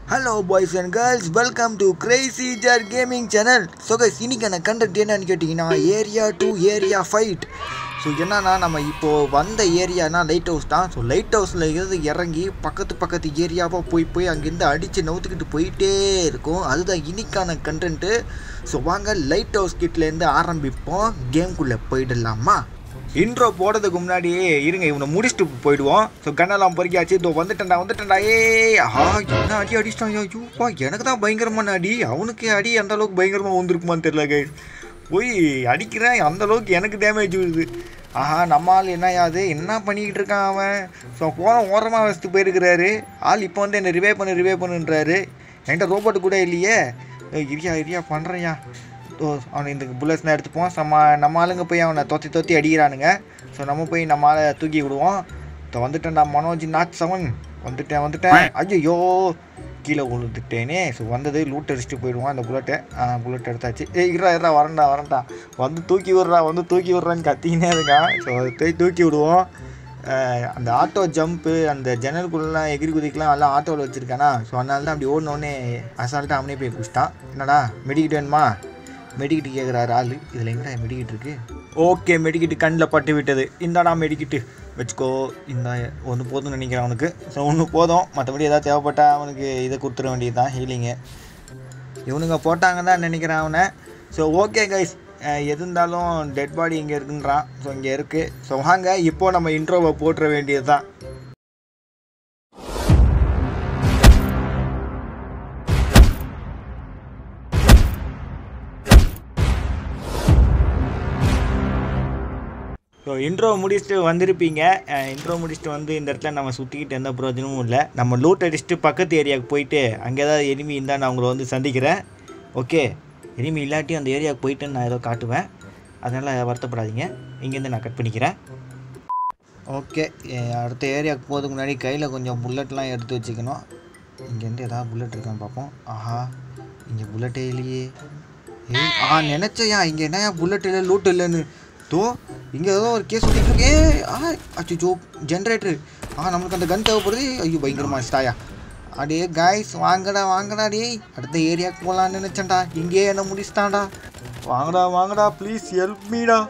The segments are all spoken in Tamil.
Hello boys and girls welcome to crazy jar gaming channel so guys இன்னைக்கான கண்டென்ட் என்னன்னு கேட்டிங்கன்னா area to area fight so என்னன்னா நம்ம இப்போது வந்த ஏரியானா லைட் ஹவுஸ் தான் ஸோ லைட் ஹவுஸில் இருந்து இறங்கி பக்கத்து பக்கத்து ஏரியாவாக போய் போய் அங்கேருந்து அடித்து நவுத்துக்கிட்டு போயிட்டே இருக்கும் அதுதான் இன்னைக்கான கண்டென்ட்டு ஸோ வாங்க லைட் ஹவுஸ் கிட்லேருந்து ஆரம்பிப்போம் கேம்குள்ளே போயிடலாமா இன்ட்ரோ போடுறதுக்கு முன்னாடியே இருங்க இவனை முடிச்சுட்டு போயிடுவோம் ஸோ கண்ணெல்லாம் பொறிக்காச்சு இதோ வந்துட்டேன்டா வந்துட்டேன்டா ஏ ஆ என்ன அடி அடிச்சிட்டான் ஐயோப்பா எனக்கு தான் பயங்கரமான அடி அவனுக்கு அடி அந்த அளவுக்கு பயங்கரமாக வந்திருக்குமான்னு தெரியல கை போய் அடிக்கிறேன் அந்த அளவுக்கு எனக்கு டேமேஜ் விழுது ஆஹா நம்ம ஆள் என்ன யாது என்ன பண்ணிக்கிட்டு இருக்கான் அவன் ஸோ போன ஓரமாக வச்சுட்டு போயிருக்கிறாரு ஆள் இப்போ வந்து என்னை ரிவே பண்ணு ரிவே பண்ணுன்றாரு என்கிட்ட ரோபோட்டு கூட இல்லையே ஏய், இரியா இரியா பண்ணுறேன்யா ஓ அவனை இந்த புல்லட்ஸ்லாம் எடுத்துப்போம் நம்ம நம்ம ஆளுங்க போய் அவனை தொத்தி தொத்தி அடிக்கிறானுங்க ஸோ நம்ம போய் நம்ம ஆளை தூக்கி விடுவோம் இப்போ வந்துட்டேன்டா மனோஜ் நாட் செவன் வந்துட்டேன் வந்துட்டேன் ஐயோ கீழே விழுந்துட்டேனே ஸோ வந்தது லூட் அடிச்சுட்டு போயிடுவான் அந்த புல்லட்டை புல்லட் எடுத்தாச்சு ஏய் இருடா இருடா வரேன்டா வரேன்டா வந்து தூக்கி விட்றா வந்து தூக்கி விட்றான்னு கத்திக்கினே இருக்கான் ஸோ போய் தூக்கி விடுவோம் அஹ் அந்த ஆட்டோ ஜம்ப்பு அந்த ஜன்னலுக்குள்ளலாம் எகிரி குதிக்கலாம் எல்லாம் ஆட்டோவில் வச்சுருக்கானா ஸோ அதனால தான் அப்படி ஓடினோடனே அசால்ட்டாக அவனே போய் பிடிச்சிட்டான் என்னடா மெடிக்கிட்டு வேணுமா மெடிக்கிட்டு கேட்குறாரு ஆள் இதில் எங்கடா மெடிக்கிட்டு இருக்கு ஓகே மெடிக்கிட்டு கண்ணில் பட்டு விட்டது இந்தாடா மெடிக்கிட்டு வச்சுக்கோ இந்த ஒன்று போதும்னு நினைக்கிறேன் அவனுக்கு ஸோ ஒன்று போதும் மற்றபடி ஏதாவது தேவைப்பட்டா அவனுக்கு இதை கொடுத்துட வேண்டியது தான் ஹீலிங்கு இவனுங்க போட்டாங்க தான் நினைக்கிறேன் அவனை ஸோ ஓகே கைஸ் எது இருந்தாலும் டெட் பாடி இங்கே இருக்குன்றான் ஸோ இங்கே இருக்குது ஸோ வாங்க இப்போ நம்ம இன்ட்ரோவை போட்டுற வேண்டியது தான் ஸோ இன்ட்ரோ முடிச்சுட்டு வந்திருப்பீங்க இன்ட்ரோ முடிச்சுட்டு வந்து இந்த இடத்துல நம்ம சுற்றிக்கிட்டு எந்த பிரயோஜனமும் இல்லை நம்ம லூட் அடிச்சுட்டு பக்கத்து ஏரியாவுக்கு போயிட்டு அங்கே ஏதாவது எனிமி இருந்தால் நான் உங்களை வந்து சந்திக்கிறேன் ஓகே எனிமி இல்லாட்டி அந்த ஏரியாவுக்கு போயிட்டு நான் ஏதோ காட்டுவேன் அதனால் வருத்தப்படாதீங்க இங்கேருந்து நான் கட் பண்ணிக்கிறேன் ஓகே அடுத்த ஏரியாவுக்கு போகிறதுக்கு முன்னாடி கையில் கொஞ்சம் புல்லட்லாம் எடுத்து வச்சுக்கணும் இங்கேருந்து ஏதாவது புல்லட் இருக்கான்னு பார்ப்போம் ஆஹா இங்கே புல்லட்டே இல்லையே ஏய் ஆ நினச்சையா இங்கே என்னையா புல்லட் இல்லை லூட் இல்லைன்னு தோ இங்கே ஏதோ ஒரு கேஸ் ஓட்டிட்டு ஏ ஆ அச்சோ ஜென்ரேட்டரு ஆ நம்மளுக்கு அந்த கன் தேவைப்படுது ஐயோ பயங்கரமா ஸ்டாயா அடே காய்ஸ் வாங்கடா வாங்கடா டேய் அடுத்த ஏரியாவுக்கு போகலான்னு நினச்சேன்டா இங்கேயே என்ன முடிச்சிட்டான்டா வாங்கடா வாங்கடா ப்ளீஸ் ஹெல்ப் மீடா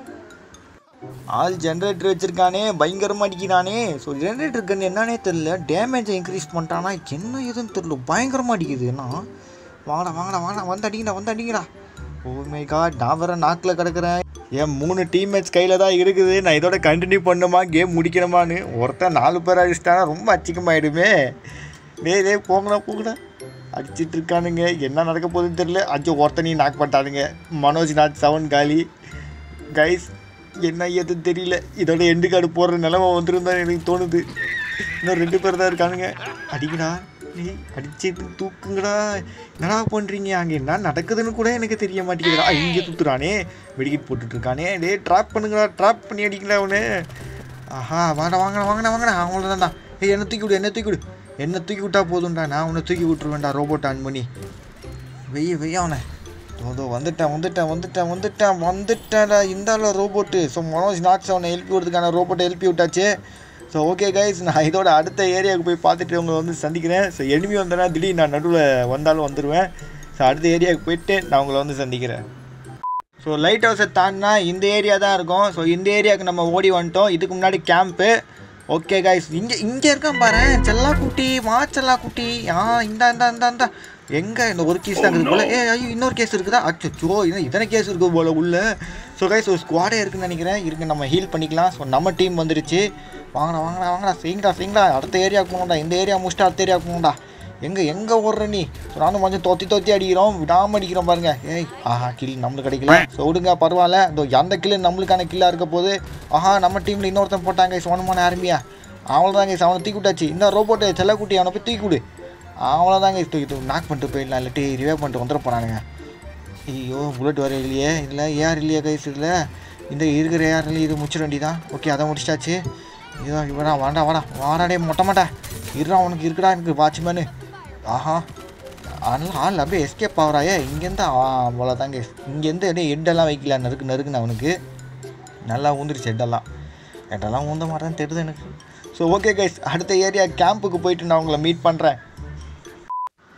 ஆள் ஜென்ரேட்டர் வச்சிருக்கானே பயங்கரமாக அடிக்கிறானே ஸோ ஜென்ரேட்டர் கன் என்னன்னே தெரில டேமேஜை இன்க்ரீஸ் பண்ணிட்டானா என்ன ஏதுன்னு தெரில பயங்கரமாக அடிக்குது என்ன வாங்கடா வாங்கடா வாங்கடா வந்து அடிங்கடா வந்து அடிங்கடா ஓ மை காட் நான் வேற நாக்கில் கிடக்குறேன் என் மூணு டீம்மேட்ஸ் கையில் தான் இருக்குது நான் இதோட கண்டினியூ பண்ணுமா கேம் முடிக்கணுமான்னு ஒருத்தன் நாலு பேர் அடிச்சிட்டானா ரொம்ப அச்சிக்கமாயிடுமே டேய் டேய் போங்கடா போங்கடா அடிச்சிட்டு இருக்கானுங்க என்ன நடக்க போகுதுன்னு தெரியல அஞ்சு ஒருத்தனையும் நாக் பண்ணிட்டானுங்க மனோஜ் நாத் செவன் காலி கைஸ் என்ன ஏதுன்னு தெரியல இதோட எண்டு கார்டு போடுற நிலமை வந்துருந்தா எனக்கு தோணுது இன்னும் ரெண்டு பேர் தான் இருக்கானுங்க அடிக்கடா டேய் அடிச்சிட்டு தூக்குங்கடா என்னடா பண்ணுறீங்க அங்கே என்ன நடக்குதுன்னு கூட எனக்கு தெரிய மாட்டேங்குதுடா ஆ, இங்கே தூத்துறானே வெடிக்கிட்டு போட்டுட்டு இருக்கானே டேய் ட்ராப் பண்ணுங்கடா ட்ராப் பண்ணி அடிக்கல அவனு ஆஹா வாங்கடா வாங்கடா வாங்கடா வாங்கடா அவ்வளோதான்டா ஏய் என்ன தூக்கி விடு என்ன தூக்கி விடு என்ன தூக்கி விட்டா போதும்டா நான் உன்னை தூக்கி விட்டுருவேன்டா ரோபோட் ஆன் பண்ணி வெய்ய வெய்ய அவனை இதோ வந்துட்டேன் வந்துட்டேன் வந்துட்டேன் வந்துட்டேன் வந்துட்டேன்டா இந்தால ரோபோட்டு ஸோ மனோஜ் நாக்ஸ் அவனை எழுப்பி விடுறதுக்கான ரோபோட்டை எழுப்பி விட்டாச்சு ஸோ ஓகே கைஸ் நான் இதோட அடுத்த ஏரியாவுக்கு போய் பார்த்துட்டு உங்களை வந்து சந்திக்கிறேன் ஸோ எனிமி வந்தேன்னா திடீர்னு நான் நடுவில் வந்தாலும் வந்துடுவேன் ஸோ அடுத்த ஏரியாவுக்கு போயிட்டு நான் உங்களை வந்து சந்திக்கிறேன் ஸோ லைட் ஹவுஸை தாண்டினா இந்த ஏரியா தான் இருக்கும் ஸோ இந்த ஏரியாவுக்கு நம்ம ஓடி வந்துட்டோம் இதுக்கு முன்னாடி கேம்ப்பு ஓகே காய்ஸ் இங்கே இங்கே இருக்கான் பாரு செல்லா குட்டி மா செல்லா குட்டி ஆ இந்தா இந்தா இந்தா இந்தா எங்கே இந்த ஒரு கேஸ் தான் இருக்குது போல ஏ ஐயோ இன்னொரு கேஸ் இருக்குதா அச்சோ இன்னும் இத்தனை கேஸ் இருக்குது போல உள்ள ஸோ கைஸ் ஒரு ஸ்குவாடே இருக்குன்னு நினைக்கிறேன் இருக்கு நம்ம ஹீல் பண்ணிக்கலாம் ஸோ நம்ம டீம் வந்துருச்சு வாங்கடா வாங்கடா வாங்கடா செய்யுங்கடா செய்யுங்கடா அடுத்த ஏரியாவுக்கு போகணும்டா இந்த ஏரியா முடிச்சுட்டு அடுத்த ஏரியாவுக்கு போகணும்டா எங்கே எங்கே ஓடுற நீ ஸோ நானும் கொஞ்சம் தொத்தி தொத்தி அடிக்கிறோம் விடாமல் அடிக்கிறோம் பாருங்க ஏய் ஆஹா கில் நம்மளுக்கு கிடைக்கல ஸோ விடுங்க பரவாயில்ல இதோ அந்த கில்லு நம்மளுக்கான கில்லாக இருக்க போது ஆஹா நம்ம டீமில் இன்னொருத்தன் போட்டாங்க சோனமான ஆர்மியா அவ்வளோதாங்க அவனை தூக்கி விட்டாச்சு இந்த ரோபோட்டு செல்லக்குட்டி அவனை போய் தூக்கி விடு அவ்வளோதாங்க தூக்கி தூக்கி நாக் பண்ணிட்டு போயிடலாம் இல்லாட்டி ரிவே பண்ணிட்டு வந்துட போகிறானுங்க ஐயோ புல்லட் வர இல்லையே இல்லை ஏஆர் இல்லையா கைஸ் இல்லை இந்த இருக்கிற ஏஆர்ல இது முடிச்சிட வேண்டியதான் ஓகே அதை முடிச்சிட்டாச்சு இதோ இவனா வாடா வாடா வாடாடே மொட்டை மாட்டா இருடா உனக்கு இருக்குடா எனக்கு வாட்ச்மேனு ஆஹா ஆனால் ஆள் அப்படியே எஸ்கேப் ஆகிறாயே இங்கேருந்து அவ்வளோதாங்க இங்கேருந்து அப்படியே ஹெட்டெல்லாம் வைக்கல நறுக்கு நறுக்குன்னு அவனுக்கு நல்லா ஊந்துருச்சு ஹெட்டெல்லாம் ஹெட்டெல்லாம் ஊந்த மாதிரி தான் தெரியுது எனக்கு ஸோ ஓகே கைஸ் அடுத்த ஏரியா கேம்புக்கு போயிட்டு நான் உங்களை மீட் பண்ணுறேன்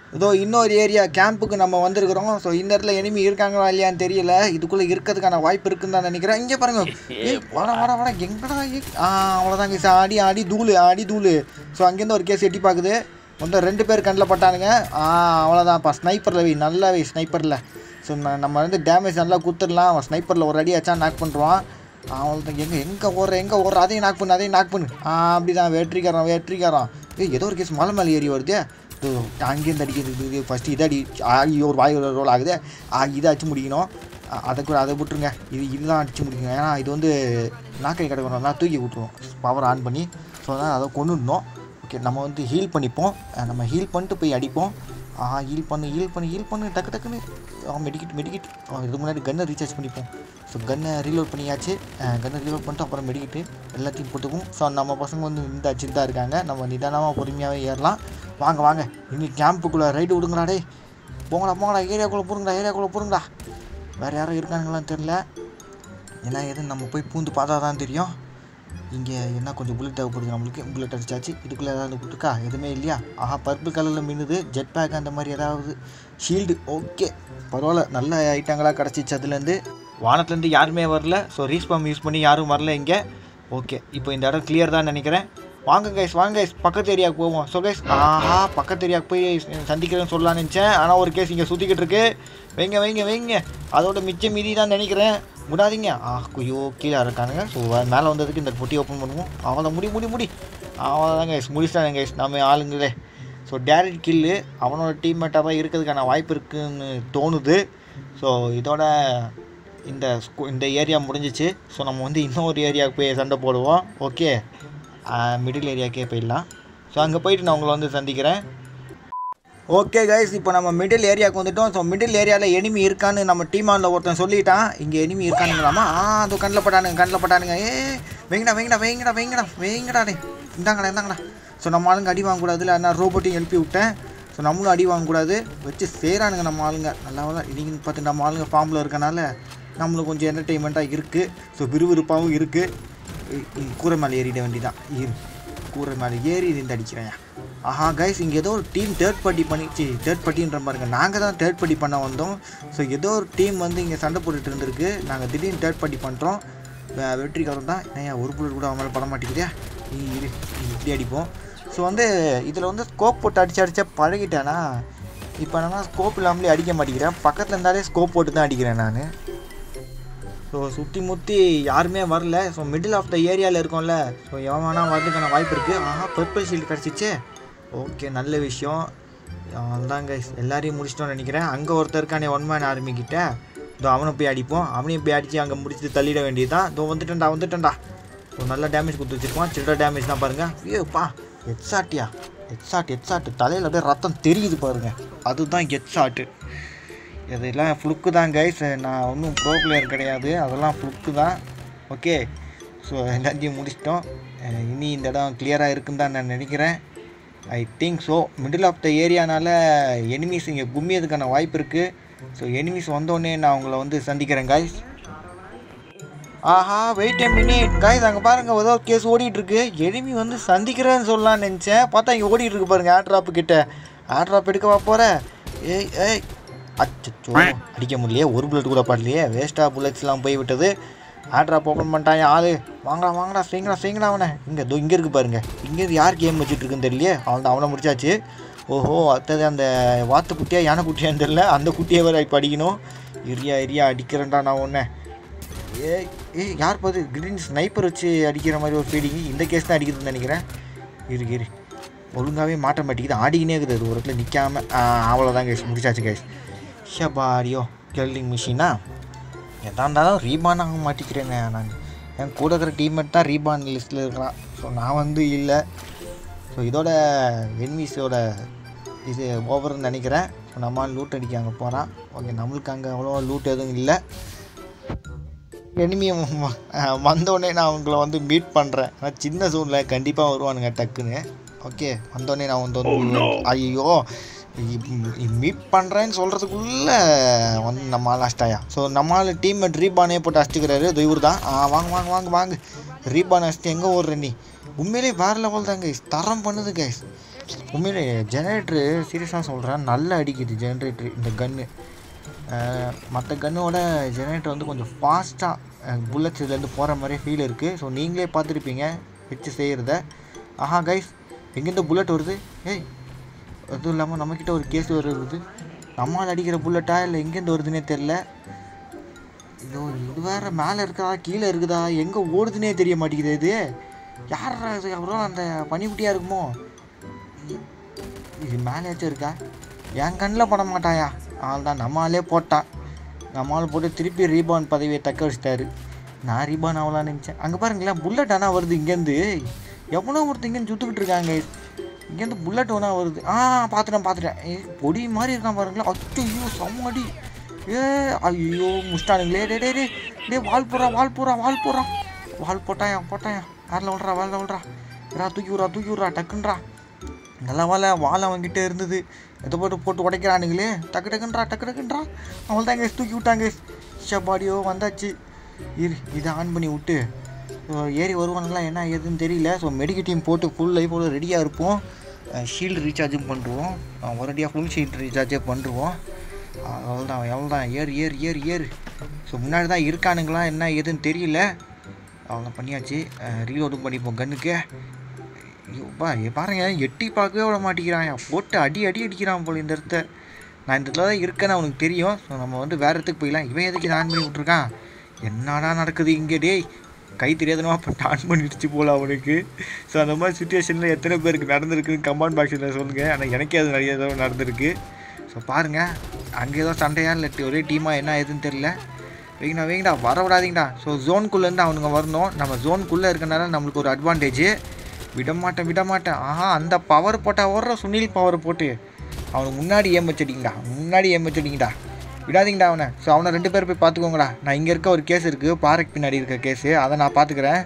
இதோ இன்னொரு ஏரியா கேம்புக்கு நம்ம வந்திருக்கிறோம் ஸோ இந்த இடத்துல எனிமி இருக்காங்களா இல்லையான்னு தெரியல இதுக்குள்ளே இருக்கிறதுக்கான வாய்ப்பு இருக்குன்னு தான் நினைக்கிறேன் இங்கே பாருங்க ஏய் வாடா வாடா வாடா எங்கடா ஏய்? ஆ அவ்வளோதாங்க சார் ஆடி ஆடி தூளு ஆடி தூளு ஸோ அங்கேருந்து ஒரு கேஸ் எட்டி பார்க்குது மொத்தம் ரெண்டு பேர் கண்ணில் பட்டானுங்க ஆ அவ்வளோதான்ப்பா ஸ்னைப்பரில் வை நல்லா வை ஸ்னைப்பரில் ஸோ நம்ம வந்து டேமேஜ் நல்லா கொடுத்துடலாம் அவன் ஸ்னைப்பரில் ஒரு அடி அச்சா நாக் பண்ணுறான் அவ்வளோதான் எங்கே எங்கே ஓடுற எங்கே ஓடுற அதையும் நாக் பண்ணு அதையும் நாக் பண்ணு ஆ அப்படி தான் வெற்றிக்காரன் வெற்றிக்காரன் ஏய் ஏதோ ஒரு கேஸ் மலை மேலே ஏறி வருது இதோ அங்கேருந்து அடிக்கிறது ஃபஸ்ட்டு இதை அடி ஐயோ ஒரு வாய் ரோல் ஆகுது ஆ இதை அடிச்சு முடிக்கணும் அ- அதை கூட அதை விட்டுருங்க இது இதுதான் அடிச்சு முடிக்கணும் ஏன்னா இது வந்து நாக்கை கிடக்கணும்னா தூக்கி விட்டுருவோம் பவர் ஆன் பண்ணி ஸோ அதனால் அதை கொண்டுடணும் ஓகே நம்ம வந்து ஹீல் பண்ணிப்போம் அஹ் நம்ம ஹீல் பண்ணிட்டு போய் அடிப்போம் ஆ ஹீல் பண்ணு ஹீல் பண்ணு ஹீல் பண்ணு டக்கு டக்குன்னு மெடிக்கிட் மெடிக்கிட் இதுக்கு முன்னாடி கன்னை ரீசார்ஜ் பண்ணிப்போம் ஸோ கன்னை ரீலோட் பண்ணியாச்சு கன்னை ரீலோட் பண்ணிட்டு அப்புறம் மெடிக்கிட்டு எல்லாத்தையும் போட்டுக்கும் ஸோ நம்ம பசங்க வந்து இந்த அடிச்சுட்டு தான் இருக்காங்க நம்ம நிதானமாக பொறுமையாகவே ஏறலாம் வாங்க வாங்க இன்னைக்கு கேம்புக்குள்ளே ரைடு விடுங்கடா டேய் போங்கடா போங்கடா ஏரியாக்குள்ளே போடுங்கடா ஏரியாக்குள்ளே போடுங்கடா வேறு யாரும் இருக்காங்களான்னு தெரில ஏன்னா எதுவும் நம்ம போய் பூந்து பார்த்தா தான் தெரியும் இங்கே என்ன கொஞ்சம் புல்லட் தேவைப்படுது நம்மளுக்கு புல்லட் அடிச்சாச்சு இதுக்குள்ளே ஏதாவது இருக்கா எதுவுமே இல்லையா ஆஹா பர்பிள் கலரில் மின்னுது ஜெட் பேக் அந்த மாதிரி ஏதாவது ஷீல்டு ஓகே பரவாயில்ல நல்ல ஐட்டங்களாக கிடச்சிச்சு அதுலேருந்து வானத்துலேருந்து யாருமே வரல ஸோ ரீஸ்பாம் யூஸ் பண்ணி யாரும் வரல இங்கே ஓகே இப்போ இந்த இடம் கிளியர் தான் நினைக்கிறேன் வாங்க கைஸ் வாங்க கைஸ் பக்கத்து ஏரியாவுக்கு போவோம் ஸோ கைஸ் ஆஹா பக்கத்து ஏரியாவுக்கு போய் சந்திக்கிறேன்னு சொல்லலாம்னு நினச்சேன் ஆனால் ஒரு கேஸ் இங்கே சுற்றிக்கிட்டு இருக்கு வைங்க வைங்க வைங்க அதோட மிச்சம் மீதி தான் நினைக்கிறேன் விடாதீங்க ஆ ஐயோ கீழே இருக்கானுங்க ஸோ மேலே வந்ததுக்கு இந்த பொட்டி ஓப்பன் பண்ணுவோம் அவனை முடி முடி முடி அவ்வளோதான் கைஸ் முடிச்சிட்டாங்க கைஸ் நம்ம ஆளுங்களே ஸோ டேரக்ட் கில்லு அவனோட டீம்மேட்டாக தான் இருக்கிறதுக்கான வாய்ப்பு இருக்குன்னு தோணுது ஸோ இதோட இந்த ஸ்கூ இந்த ஏரியா முடிஞ்சிச்சு ஸோ நம்ம வந்து இன்னொரு ஏரியாவுக்கு போய் சண்டை போடுவோம் ஓகே மிடில் ஏரியாக்கே போயிடலாம் ஸோ அங்கே போயிட்டு நான் உங்களை வந்து சந்திக்கிறேன் ஓகே கைஸ் இப்போ நம்ம மிடில் ஏரியாவுக்கு வந்துட்டோம் ஸோ மிடில் ஏரியாவில் எனிமி இருக்கான்னு நம்ம டீமானில் ஒருத்தன் சொல்லிட்டான் இங்கே எனிமி இருக்கானுங்களாமா ஆ அது கண்ணில் பட்டானுங்க கண்ணில் பட்டானுங்க ஏ வைங்கடா வைங்கடா வைங்கடா வைங்கடா வைங்கடா டே இந்தாங்கடா இந்தாங்கடா ஸோ நம்ம ஆளுங்க அடி வாங்கக்கூடாதுல நான் ரோபோட்டையும் எழுப்பி விட்டேன் ஸோ நம்மளும் அடி வாங்கக்கூடாது வச்சு சேரானுங்க நம்ம ஆளுங்க நல்லா இன்னைக்கு பார்த்து நம்ம ஆளுங்க ஃபார்மில் இருக்கனால நம்மளுக்கு கொஞ்சம் என்டர்டெயின்மெண்ட்டாக இருக்குது ஸோ விறுவிறுப்பாகவும் இருக்குது கூரை மேலே ஏறிட வேண்டியதான் இரு கூரை மேலே ஏறி இருந்து அடிக்கிறேன் ஆஹா கைஸ் இங்கே ஏதோ ஒரு டீம் தேர்ட் பார்ட்டி பண்ணிச்சு தேர்ட் பார்ட்டின்ற பாருங்க நாங்கள் தான் தேர்ட் பார்ட்டி பண்ண வந்தோம் ஸோ ஏதோ ஒரு டீம் வந்து இங்கே சண்டை போட்டுட்டு இருந்திருக்கு நாங்கள் திடீர்னு தேர்ட் பார்ட்டி பண்ணுறோம் வெற்றிக்காரன் தான் ஏன் ஒரு புல்லட் கூட அவன் மேலே பட மாட்டேங்குதே நீ இரு நீ இப்படி அடிப்போம் ஸோ வந்து இதில் வந்து ஸ்கோப் போட்டு அடிச்சு அடிச்சா பழகிட்டேனா இப்போ என்னன்னா ஸ்கோப் இல்லாமலே அடிக்க மாட்டேங்கிறேன் பக்கத்தில் இருந்தாலே ஸ்கோப் போட்டு தான் அடிக்கிறேன் நான் ஸோ சுற்றி முற்றி யாருமே வரல ஸோ மிடில் ஆஃப் த ஏரியாவில் இருக்கோம்ல ஸோ எவன் வேணால் வரதுக்கான வாய்ப்பு இருக்குது ஆஹா பர்பிள் ஷீல்டு கிடச்சிச்சு ஓகே நல்ல விஷயம் அவன்தான் கைஸ் எல்லாரையும் முடிச்சிட்டோம்னு நினைக்கிறேன் அங்கே ஒருத்தர் இருக்கானே ஒன் மேன் ஆர்மி கிட்ட இதோ அவனை போய் அடிப்போம் அவனையும் போய் அடித்து அங்கே முடிச்சுட்டு தள்ளிட வேண்டியதுதான் இதோ வந்துட்டேன்டா வந்துட்டேன்டா ஸோ நல்ல டேமேஜ் கொடுத்து வச்சிருப்பான் சில்லற டேமேஜ் தான் பாருங்கள் ஐயோப்பா ஹெட்ஷாட்டியா ஹெட்ஷாட் ஹெட்ஷாட்டு தலையில் அப்படியே ரத்தம் தெரியுது பாருங்கள் அதுதான் ஹெட்ஷாட்டு இதெல்லாம் ஃப்ளுக்கு தான் கைஸ் நான் ஒன்றும் ப்ரோ பிளேயர் கிடையாது அதெல்லாம் ஃப்ளுக்கு தான் ஓகே ஸோ எல்லாத்தையும் முடிச்சிட்டோம் அஹ் இனி இந்த இடம் கிளியராக இருக்குன்னு தான் நான் நினைக்கிறேன் I think so middle of the ஏரியானால எனிமீஸ் இங்கே கும்மியதுக்கான வாய்ப்பு இருக்குது ஸோ எனிமீஸ் வந்தோடனே நான் உங்களை வந்து சந்திக்கிறேன் கைஸ் ஆஹா வெயிட் எ மினிட் காய்ஸ் அங்கே பாருங்க ஏதோ கேஸ் ஓடிட்டு இருக்கு எனிமி வந்து சந்திக்கிறேன்னு சொல்லலாம்னு நினச்சேன் பார்த்தா இங்கே ஓடிட்டு இருக்கு பாருங்க ஏர் ட்ராப்பு கிட்ட ஏர் ட்ராப் எடுக்கவா போற ஏய் ஏய் அச்சச்சோ அடிக்க முடியலையே ஒரு புல்லட் கூட படலையே வேஸ்ட்டாக புல்லட்ஸ்லாம் போய் விட்டது ஏர் ட்ராப் ஓப்பன் பண்ணிட்டான் ஆளு வாங்கடா வாங்கடா செய்யுங்கடா செய்யுங்கடா அவனை இங்கே இதோ இங்கே இருக்கு பாருங்க இங்கே யார் கேம் வச்சுட்டு இருக்குன்னு தெரியலையே அவன் அவனை முடிச்சாச்சு ஓஹோ அடுத்தது அந்த வாத்து குட்டியா யானை குட்டியான்னு தெரியல அந்த குட்டியை வேற இப்போ அடிக்கணும் இரியா இரியா அடிக்கிறேன்டா நான் ஒன்று ஏய் ஏய் யார் பார்த்து கிரீன் ஸ்னைப்பர் வச்சு அடிக்கிற மாதிரி ஒரு ஃபீலிங் இந்த கேஸ் தான் அடிக்குதுன்னு நினைக்கிறேன் இருக்கு இரு ஒழுங்காகவே மாட்ட மாட்டேங்குது ஆடிக்கினே இருக்குது அது ஒரு இடத்துல நிற்காம அவ்வளோதான் கேஸ் முடிச்சாச்சு கேஸ் ஷபாரியோ கெல்டிங் மிஷினா எதா இருந்தாலும் ரீபான் ஆக மாட்டேங்கிறேங்க நான் என் கூட இருக்கிற டீம்மேட் தான் ரீபான் லிஸ்ட்டில் இருக்கிறான் ஸோ நான் வந்து இல்லை ஸோ இதோட என்விஸோட இது ஓவர்னு நினைக்கிறேன் ஸோ நம்ம லூட் அடிக்க அங்கே போகிறான் ஓகே நம்மளுக்கு அங்கே அவ்வளோ லூட் எதுவும் இல்லை எனிமியை வந்தோடனே நான் அவங்கள வந்து மீட் பண்ணுறேன் ஆனால் சின்ன ஜோனில் கண்டிப்பாக வருவானுங்க டக்குன்னு ஓகே வந்தோடனே நான் வந்து வந்து ஐயோ மீட் பண்ணுறேன்னு சொல்கிறதுக்குள்ளே வந்து நம்ம ஆள் அஷ்டாயா ஸோ நம்ம ஆள் டீம்மேட் ரீபானே போட்டு அடிச்சுக்கிறாரு இவர் தான் ஆ வாங்க வாங்க வாங்க வாங்க ரீபான் அடிச்சுட்டு எங்கே ஓடுற நீ உண்மையிலே வேறு லெவல் தான் கைஸ் தரம் பண்ணுது கைஸ் உண்மையிலே ஜெனரேட்ரு சீரியஸாக சொல்கிறேன் நல்லா அடிக்குது ஜெனரேட்ரு இந்த கன்று மற்ற கன்னோட ஜெனரேட்டர் வந்து கொஞ்சம் ஃபாஸ்ட்டாக புல்லட்ஸ் இதுலேருந்து போகிற மாதிரி ஃபீல் இருக்குது ஸோ நீங்களே பார்த்துருப்பீங்க வச்சு செய்கிறத ஆஹா கைஸ் எங்கேருந்து புல்லட் வருது ஏய் அதுவும் இல்லாமல் நம்மக்கிட்ட ஒரு கேஸ் வருது நம்மால் அடிக்கிற புல்லட்டா இல்லை எங்கேருந்து வருதுன்னே தெரில இதோ இது வேற மேலே இருக்குதா கீழே இருக்குதா எங்கே ஓடுதுன்னே தெரிய மாட்டேங்குது இது யாரா இது அப்புறம் அந்த பனிக்குட்டியாக இருக்குமோ இ- இது மேலேயாச்சும் இருக்கா என் கண்ணில் பட மாட்டாயா அவள் தான் நம்மாலே போட்டான் நம்மால் போட்டு திருப்பி ரீபான் பதவியை தக்க வச்சிட்டாரு நான் ரீபான் ஆகலான்னு நினச்சேன் அங்கே பாருங்களேன் புல்லட் ஆனால் வருது இங்கேருந்து எவ்வளோ ஒருத்தர் இங்கேருந்து சுட்டுக்கிட்டு இருக்காங்க இங்கேருந்து புல்லட் ஒன்றா வருது ஆ பார்த்துட்டேன் பார்த்துட்டேன் ஏய், பொடி மாதிரி இருக்கான் பாருங்களேன் அச்சோ செம்மடி ஏ ஐயோ முஸ்டானுங்களே டே டே டே டே வால் போடுறா வால் போடுறா வால் போடுறா வால் போட்டாயா போட்டாயா யாரில் விட்றா வாலில் விட்றா ரா தூக்கி விட்றா தூக்கி விட்றா டக்குன்றா நல்ல வாழை வாழை அவன்கிட்ட இருந்தது எதை போட்டு போட்டு உடைக்கிறானுங்களே டக்கு டக்குன்றா டக்கு டக்குன்றா அவள் தான் கேஸ் தூக்கி விட்டாங்க ஷப்பாடியோ வந்தாச்சு இரு இதை ஆன் பண்ணி விட்டு ஸோ ஏறி வருவானுங்களா என்ன ஏதுன்னு தெரியல ஸோ மெடிக்கல் டீம் போட்டு ஃபுல் லைஃபோட ரெடியாக இருப்போம் ஷீல்டு ரீசார்ஜும் பண்ணுருவோம் ஒரடியாக ஃபுல் ஷீல்டு ரீசார்ஜே பண்ணுருவோம் அவ்வளோதான் எவ்வளோதான் ஏறு ஏறு ஏறு ஏறு ஸோ முன்னாடி தான் இருக்கானுங்களா என்ன ஏதுன்னு தெரியல அவ்வளோ பண்ணியாச்சு ரீலோடும் பண்ணிப்போம் கன்னுக்கு ஐயோப்பா இங்க பாருங்க எட்டி பார்க்கவே விட மாட்டேங்கிறான் போட்டு அடி அடி அடிக்கிறான் போல இந்த இடத்த நான் இந்த இடத்துல தான் இருக்கேன்னு அவனுக்கு தெரியும் ஸோ நம்ம வந்து வேறு இடத்துக்கு போயிடலாம் இவன் எதுக்கு ஆன் பண்ணி விட்ருக்கான் என்னடா நடக்குது இங்கே டேய் கை தெரியாதனமா பட்டு ஆன் பண்ணிடுச்சு போல அவனுக்கு ஸோ அந்த மாதிரி சுச்சுவேஷனில் எத்தனை பேருக்கு நடந்திருக்குன்னு கமெண்ட் பாக்ஸில் சொல்லுங்கள் ஆனால் எனக்கே அது நிறைய தடவை நடந்திருக்கு ஸோ பாருங்கள் அங்கே ஏதோ சண்டையா இல்லை ஒரே டீமாக என்ன ஏதுன்னு தெரியல வைங்கடா வைங்கடா வர விடாதீங்கடா ஸோ ஜோனுக்குள்ளேருந்து அவனுங்க வரணும் நம்ம ஜோனுக்குள்ளே இருக்கனால நம்மளுக்கு ஒரு அட்வான்டேஜ் விட மாட்டேன் விட மாட்டேன் ஆஹா அந்த பவர் போட்டால் ஓடுற சுனில் பவர் போட்டு அவனுக்கு முன்னாடி ஏம் வச்சடிங்கடா முன்னாடி ஏம் வச்சடிங்கடா விடாதீங்கடா அவனை ஸோ அவனை ரெண்டு பேர் போய் பார்த்துக்கோங்கடா நான் இங்கே இருக்க ஒரு கேஸ் இருக்குது பாறைக்கு பின்னாடி இருக்க கேஸு அதை நான் பார்த்துக்கிறேன்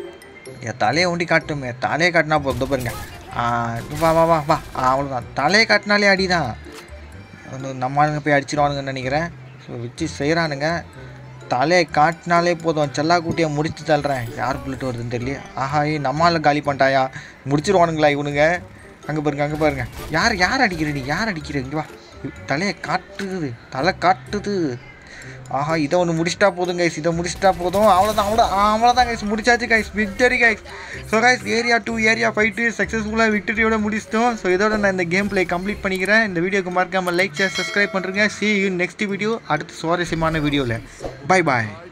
என் தலையை ஒண்டி காட்டுமே தலையை காட்டினா போதும் பாருங்க ஆ, வா வா வா வா ஆ, அவ்வளோதான் தலையை காட்டினாலே அடிதான் வந்து நம்ம ஆளுங்க போய் அடிச்சிருவானுங்கன்னு நினைக்கிறேன் ஸோ வச்சு செய்கிறானுங்க தலையை காட்டினாலே போதும் செல்லா குட்டியை முடிச்சு தள்ளுறேன் யார் புல்லட் வருதுன்னு தெரியல ஆஹா ஏய் நம்மால காலி பண்ணிட்டாயா முடிச்சிருவானுங்களா இவனுங்க அங்கே பாருங்க அங்கே பாருங்க யார் யார் அடிக்கிற நீ யார் அடிக்கிற இங்கே வா தலையை காட்டுது தலை காட்டுது ஆஹா இதை ஒன்று முடிச்சிட்டா போதும் கைஸ் இதை முடிச்சிட்டா போதும் அவ்வளோதான் அவ்வளோ அவ்வளோதான் கைஸ் முடிச்சாச்சு guys victory guys so guys area to area fight சக்ஸஸ்ஃபுல்லாக விக்டரியோட முடிச்சிட்டோம் ஸோ இதோட நான் இந்த கேம் ப்ளே கம்ப்ளீட் பண்ணிக்கிறேன் இந்த வீடியோக்கு மறக்காமல் லைக் ஷேர் சப்ஸ்கிரைப் பண்ணுறேங்க சி யூ நெக்ஸ்ட் வீடியோ அடுத்த சுவாரஸ்யமான வீடியோவில் பை பாய்